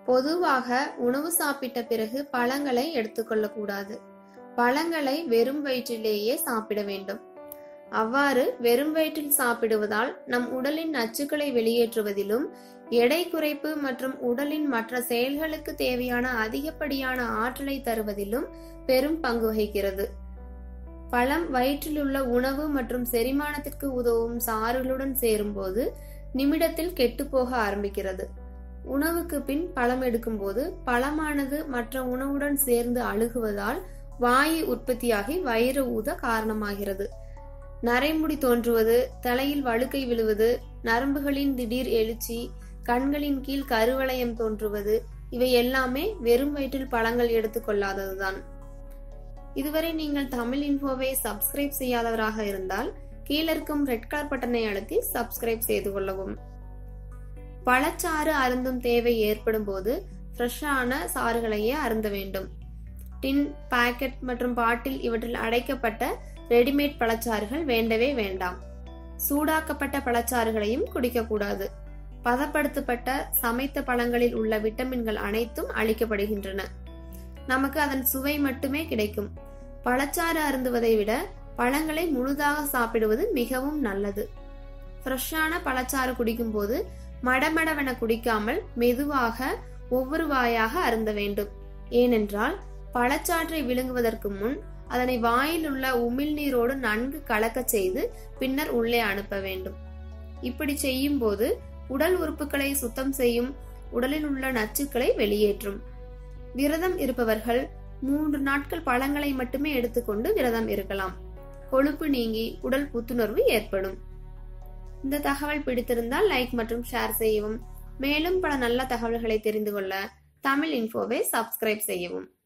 பொதுவாக உணவு சாப்பிட்ட பிறகு பழங்களை எடுத்துக்கொள்ளக்கூடாது பழங்களை வெறும் வயிற்றிலேயே சாப்பிட வேண்டும் அவ்வாறு வெறும் வயிற்றில் சாப்பிடுவதால் நம் உடலின் நச்சுக்களை வெளியேற்றுவதிலும் எடை குறைப்பு மற்றும் உடலின் மற்ற செயல்களுக்கு தேவையான அதிகப்படியான ஆற்றலை தருவதிலும் பெரும் பங்கு வகிக்கிறது பழம் வயிற்றில் உள்ள உணவு மற்றும் செரிமானத்திற்கு உதவும் சாறுகளுடன் சேரும்போது நிமிடத்தில் கெட்டுப்போக ஆரம்பிக்கிறது உணவுக்கு பின் பழம் எடுக்கும்போது பழமானது மற்ற உணவுடன் சேர்ந்து அழுகுவதால் வாயு உற்பத்தியாகி வயிறு ஊத காரணமாகிறது நரைமுடி தோன்றுவது தலையில் வழுக்கை விழுவது நரம்புகளின் திடீர் எழுச்சி கண்களின் கீழ் கருவளையம் தோன்றுவது இவை எல்லாமே வெறும் வயிற்றில் பழங்கள் எடுத்துக்கொள்ளாததுதான் இதுவரை நீங்கள் தமிழ் இன்ஃபோவை சப்ஸ்கிரைப் செய்யாதவராக இருந்தால் கீழிருக்கும் ரெட் கலர் பட்டனை அழுத்தி சப்ஸ்கிரைப் செய்து கொள்ளவும் பழச்சாறு அருந்தும் தேவை ஏற்படும் போது ஃப்ரெஷ்ஷான சாறுகளையே அருந்த வேண்டும் டின் பாக்கெட் மற்றும் பாட்டில் இவற்றில் அடைக்கப்பட்ட ரெடிமேட் பழச்சாறுகள் வேண்டவே வேண்டாம் சூடாக்கப்பட்ட பழச்சாறுகளையும் குடிக்கக்கூடாது பதப்படுத்தப்பட்ட சமைத்த பழங்களில் உள்ள விட்டமின்கள் அனைத்தும் அளிக்கப்படுகின்றன நமக்கு அதன் சுவை மட்டுமே கிடைக்கும் பழச்சாறு அருந்துவதை விட பழங்களை முழுதாக சாப்பிடுவது மிகவும் நல்லது ஃப்ரெஷ்ஷான பழச்சாறு குடிக்கும்போது மடமடவென குடிக்காமல் மெதுவாக ஒவ்வொரு வாயாக அருந்த வேண்டும் ஏனென்றால் பழச்சாற்றை விழுங்குவதற்கு முன் அதனை வாயில் உள்ள உமிழ்நீரோடு நன்கு கலக்கச் செய்து பின்னர் உள்ளே அனுப்ப வேண்டும் இப்படி செய்யும் போது உடல் உறுப்புகளை சுத்தம் செய்யும் உடலில் உள்ள நச்சுக்களை வெளியேற்றும் விரதம் இருப்பவர்கள் மூன்று நாட்கள் பழங்களை மட்டுமே எடுத்துக்கொண்டு விரதம் இருக்கலாம் கொழுப்பு நீங்கி உடல் புத்துணர்வு ஏற்படும் இந்த தகவல் பிடித்திருந்தால் லைக் மற்றும் ஷேர் செய்யவும் மேலும் பல நல்ல தகவல்களை தெரிந்து கொள்ள தமிழ் இன்ஃபோவை சப்ஸ்கிரைப் செய்யவும்